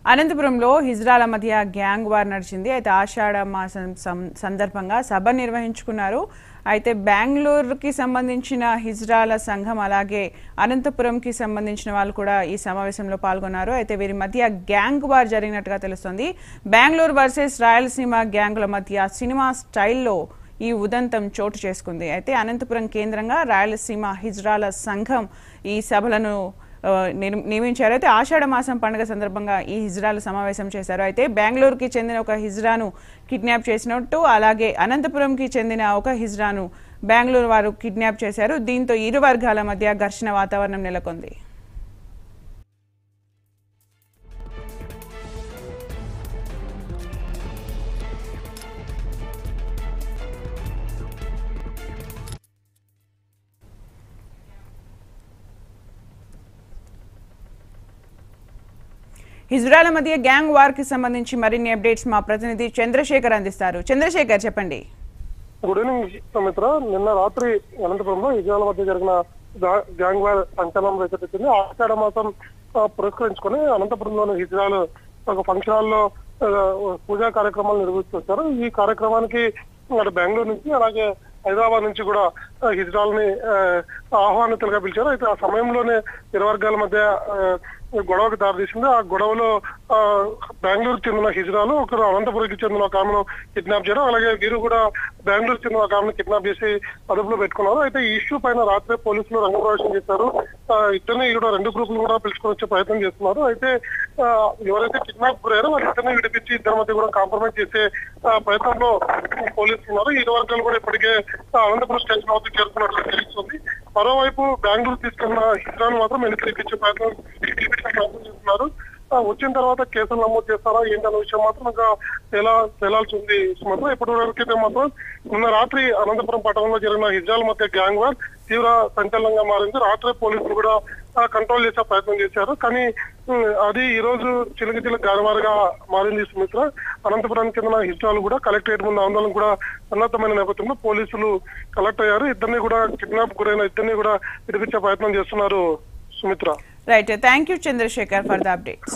అనంతపురంలో హిజ్రాల మధ్య gang war నడిచింది అయితే ఆషాఢ మాసం సం- సందర్భంగా సభ నిర్వహించుకున్నారు అయితే బెంగళూరుకి సంబంధించిన హిజ్రాల సంఘం అలాగే అనంతపురంకి సంబంధించిన వాళ్ళు కూడా ఈ సమావేశంలో పాల్గొన్నారు అయితే వీరి మధ్య గ్యాంగ్ వార్ జరిగినట్టుగా తెలుస్తుంది బెంగళూరు వర్సెస్ రాయలసీమ గ్యాంగుల మధ్య సినిమా స్టైల్లో ఈ ఉదంతం చోటు చేసుకుంది అయితే అనంతపురం కేంద్రంగా రాయలసీమ హిజ్రాల సంఘం ఈ సభలను ఆ, నిర్- నియమించారు అయితే ఆషాఢ మాసం పండుగ సందర్భంగా ఈ హిజ్రాలు సమావేశం చేశారు అయితే బెంగళూరుకి చెందిన ఒక హిజ్రాను కిడ్నాప్ చేసినట్టు అలాగే అనంతపురంకి చెందిన ఒక హిజ్రాను బెంగళూరు వారు కిడ్నాప్ చేశారు దీంతో ఇరు వర్గాల మధ్య ఘర్షణ వాతావరణం నెలకొంది హిజ్రాల మధ్య గ్యాంగ్ వార్ కి సంబంధించి మరిన్ని అప్డేట్స్ మా ప్రతినిధి చంద్రశేఖర్ అందిస్తారు చంద్రశేఖర్ చెప్పండి గుడ్ ఈవినింగ్ సుమిత్ర నిన్న రాత్రి అనంతపురంలో విజయాల మధ్య జరిగిన గా- గ్యాంగ్ వార్ సంచలనం రేకెత్తింది ఆషాఢ మాసం ఆ, పురస్కరించుకొని అనంతపురంలోని హిజ్రాలు ఒక ఫంక్షన్ హాల్లో ఆ, పూజా కార్యక్రమాలు నిర్వహిస్తున్నారు ఈ కార్యక్రమానికి అటు బెంగళూరు నుంచి అలాగే హైదరాబాద్ నుంచి కూడా ఆ, హిజ్రాల్ని ఆ, ఆహ్వానితులుగా పిలిచారు అయితే ఆ సమయంలోనే ఇరు వర్గాల మధ్య ఆ, గొడవకు దారితీసింది ఆ గొడవలో ఆ, బెంగళూరు చెందిన హిజ్రాలు ఒకరు అనంతపురంకి చెందిన ఒక ఆమెను కిడ్నాప్ చేయడం అలాగే వీరు కూడా బెంగళూరు చెందిన ఒక ఆమెను కిడ్నాప్ చేసి అదుపులో పెట్టుకున్నారు అయితే ఈ ఇష్యూ పైన రాత్రి పోలీసులు రంగప్రవేశం చేశారు ఆ, ఇద్దరిని కూడా రెండు గ్రూపులు కూడా పిలుచుకొని వచ్చే ప్రయత్నం చేస్తున్నారు అయితే ఆ, ఎవరైతే కిడ్నాప్ గురయ్యారో వారి ఇద్దరిని విడిపించి ఇద్దరి మధ్య కూడా కాంప్రమైజ్ చేసే ఆ, ప్రయత్నంలో పోలీసులు ఉన్నారు ఇరు వర్గాలు కూడా ఇప్పటికే ఆ, అనంతపురం స్టేషన్ వద్ద చేరుకున్నట్లు తెలుస్తుంది మరోవైపు బెంగళూరు తీసుకున్న హిజ్రాను మాత్రం వెనక్కి తెప్పించే ప్రయత్నం పిలిపించే ప్రయత్నం చేస్తున్నారు ఆ, వచ్చిన తర్వాత కేసులు నమోదు చేస్తారా ఏంటన్న విషయం మాత్రం ఇంకా ఎలా తేలాల్సి ఉంది సుమంత్ర ఇప్పటి వరకు అయితే మాత్రం నిన్న రాత్రి అనంతపురం పట్టణంలో జరిగిన హిజ్రాల మధ్య గ్యాంగ్ వార్ తీవ్ర సంచలనంగా మారింది రాత్రి పోలీసులు కూడా ఆ, కంట్రోల్ చేసే ప్రయత్నం చేశారు కానీ ఉమ్, అది ఈ రోజు చిలుక చిలుక గారవారుగా మారింది సుమిత్ర అనంతపురానికి చెందిన హిజ్రాలు కూడా కలెక్టరేట్ ముందు ఆందోళన కూడా సన్నద్ధమైన నేపథ్యంలో పోలీసులు కలెక్ట్ అయ్యారు ఇద్దరిని కూడా కిడ్నాప్ గురైన ఇద్దరిని కూడా విడిపించే ప్రయత్నం చేస్తున్నారు Sumitra right thank you Chandrashekhar for the updates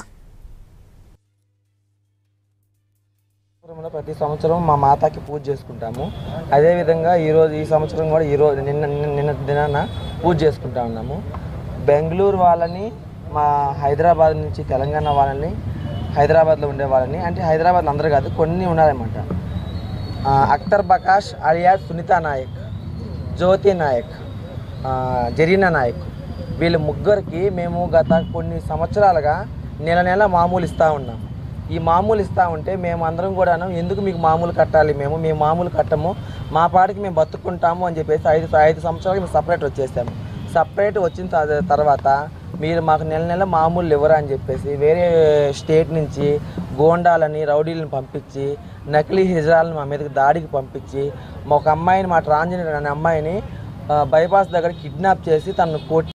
సంవత్సరంలో ప్రతి సంవత్సరం మా మాతాకి పూజ చేసుకుంటాము అదేవిధంగా ఈరోజు ఈ సంవత్సరం కూడా ఈరోజు నిన్న నిన్న- నిన్న దినాన పూజ చేసుకుంటా ఉన్నాము బెంగళూరు వాళ్ళని మా హైదరాబాద్ నుంచి తెలంగాణ వాళ్ళని హైదరాబాద్లో ఉండే వాళ్ళని అంటే హైదరాబాద్లో అందరూ కాదు కొన్ని ఉన్నారన్నమాట ఆ, అఖ్తర్ బకాష్ అలియా సునీతా నాయక్ జ్యోతి నాయక్ ఆ, జరీనా నాయక్ వీళ్ళ ముగ్గురికి మేము గత కొన్ని సంవత్సరాలుగా నెల నెల మామూలు ఇస్తూ ఉన్నాం ఈ మామూలు ఇస్తూ ఉంటే మేము అందరం కూడాను ఎందుకు మీకు మామూలు కట్టాలి మేము మేము మామూలు కట్టము మా పాటికి మేము బతుకుంటాము అని చెప్పేసి ఐదు ఐదు సంవత్సరాలకి మేము సపరేట్ వచ్చేసాము సపరేట్ వచ్చిన త- తర్వాత మీరు మాకు నెల నెల మామూలు ఇవ్వరా అని చెప్పేసి వేరే స్టేట్ నుంచి గోండాలని రౌడీలను పంపించి నకిలీ హిజరాలను మా మీదకి దాడికి పంపించి మా ఒక అమ్మాయిని మా ట్రాన్స్జెండర్ అనే అమ్మాయిని ఆ, బైపాస్ దగ్గర కిడ్నాప్ చేసి తనను కొట్టి